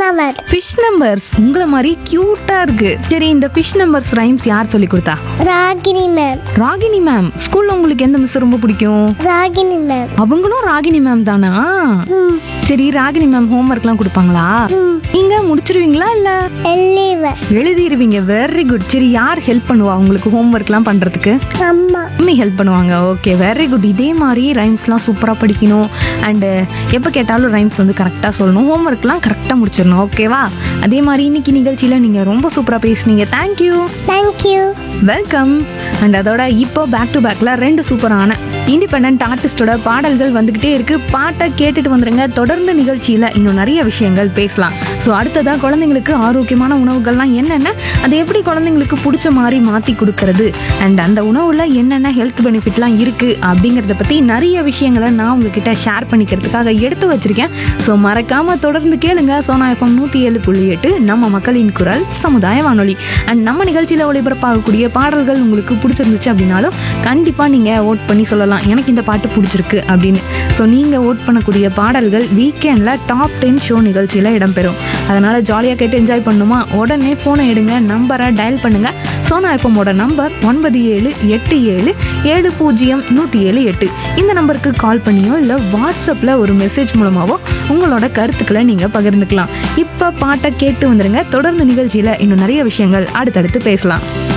நவர் fish numbers உங்களை மாதிரி கியூட்டா இருக்கு சரி இந்த ஃபிஷ் நம்பர்ஸ் ரைம்ஸ் யார் சொல்லி கொடுத்தா ராகினி மேம் ராகினி மேம் ஸ்கூல்ல உங்களுக்கு எந்த மிஸ் ரொம்ப பிடிக்கும் ராகினி மேம் அவங்களும் ராகினி மேம் தானா ம் சரி ராகினி மேம் ஹோம்ஒர்க்லாம் கொடுப்பாங்களா ம் நீங்க முடிச்சிருவீங்களா இல்ல எல்லிவன் எழுதிருவீங்க வெரி குட் சரி யார் ஹெல்ப் பண்ணுவா உங்களுக்கு ஹோம்ஒர்க்லாம் பண்றதுக்கு அம்மா மம்மி ஹெல்ப் பண்ணுவாங்க ஓகே வெரி குட் இதே மாதிரி ரைம்ஸ்லாம் சூப்பராக படிக்கணும் அண்டு எப்போ கேட்டாலும் ரைம்ஸ் வந்து கரெக்டாக சொல்லணும் ஹோம்ஒர்க்லாம் கரெக்டாக முடிச்சிடணும் ஓகேவா அதே மாதிரி இன்னைக்கு நிகழ்ச்சியில் நீங்கள் ரொம்ப சூப்பராக பேசுனீங்க தேங்க்யூ தேங்க்யூ வெல்கம் அண்ட் அதோட இப்போ பேக் டு பேக்கில் ரெண்டு சூப்பரான இண்டிபெண்ட் ஆர்டிஸ்டோட பாடல்கள் வந்துக்கிட்டே இருக்கு பாட்டை கேட்டுட்டு வந்துருங்க தொடர்ந்து நிகழ்ச்சியில் இன்னும் நிறைய விஷயங்கள் பேசலாம் ஸோ அடுத்ததாக குழந்தைங்களுக்கு ஆரோக்கியமான உணவுகள்லாம் என்னென்ன அதை எப்படி குழந்தைங்களுக்கு பிடிச்ச மாதிரி மாற்றி கொடுக்கறது அண்ட் அந்த உணவில் என்னென்ன ஹெல்த் பெனிஃபிட்லாம் இருக்குது அப்படிங்கிறத பற்றி நிறைய விஷயங்களை நான் உங்ககிட்ட ஷேர் பண்ணிக்கிறதுக்காக எடுத்து வச்சிருக்கேன் ஸோ மறக்காமல் தொடர்ந்து கேளுங்க சோனா எஃப்எம் நூற்றி ஏழு புள்ளி எட்டு நம்ம மக்களின் குரல் சமுதாய வானொலி அண்ட் நம்ம நிகழ்ச்சியில் ஒளிபரப்பாகக்கூடிய பாடல்கள் உங்களுக்கு பிடிச்சிருந்துச்சு அப்படின்னாலும் கண்டிப்பாக நீங்கள் ஓட் பண்ணி சொல்லலாம் எனக்கு இந்த பாட்டு பிடிச்சிருக்கு அப்படின்னு ஸோ நீங்கள் ஓட் பண்ணக்கூடிய பாடல்கள் வீக்கெண்டில் டாப் டென் ஷோ நிகழ்ச்சியில் இடம்பெறும் அதனால் ஜாலியாக கேட்டு என்ஜாய் பண்ணுமா உடனே ஃபோனை எடுங்க நம்பரை டயல் பண்ணுங்க சோனா எஃப்எம்மோட நம்பர் ஒன்பது ஏழு எட்டு ஏழு ஏழு பூஜ்ஜியம் நூற்றி ஏழு எட்டு இந்த நம்பருக்கு கால் பண்ணியோ இல்லை வாட்ஸ்அப்பில் ஒரு மெசேஜ் மூலமாவோ உங்களோட கருத்துக்களை நீங்கள் பகிர்ந்துக்கலாம் இப்போ பாட்டை கேட்டு வந்துருங்க தொடர்ந்து நிகழ்ச்சியில் இன்னும் நிறைய விஷயங்கள் அடுத்தடுத்து பேசலாம்